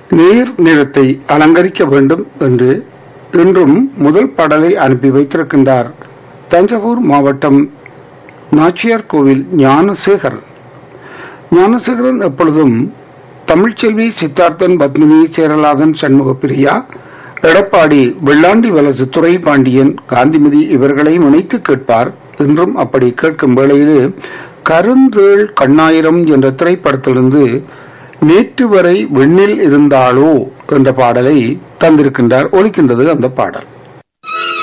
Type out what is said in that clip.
நீர் நிறத்தை அலங்கரிக்க வேண்டும் என்று இன்றும் முதல் பாடலை அனுப்பி வைத்திருக்கின்றார் தஞ்சாவூர் மாவட்டம் நாச்சியார் கோவில் ஞானசேகரன் ஞானசேகரன் எப்பொழுதும் தமிழ்ச்செல்வி சித்தார்த்தன் பத்மினி சேரலாதன் சண்முக பிரியா எடப்பாடி வெள்ளாண்டி வலசு துறை பாண்டியன் காந்திமதி இவர்களையும் இணைத்து கேட்பார் இன்றும் அப்படி கேட்கும் வேளையிலே கருந்தேள் கண்ணாயிரம் என்ற திரைப்படத்திலிருந்து நேற்று வரை விண்ணில் இருந்தாளோ என்ற பாடலை தந்திருக்கின்றார் ஒலிக்கின்றது அந்த பாடல்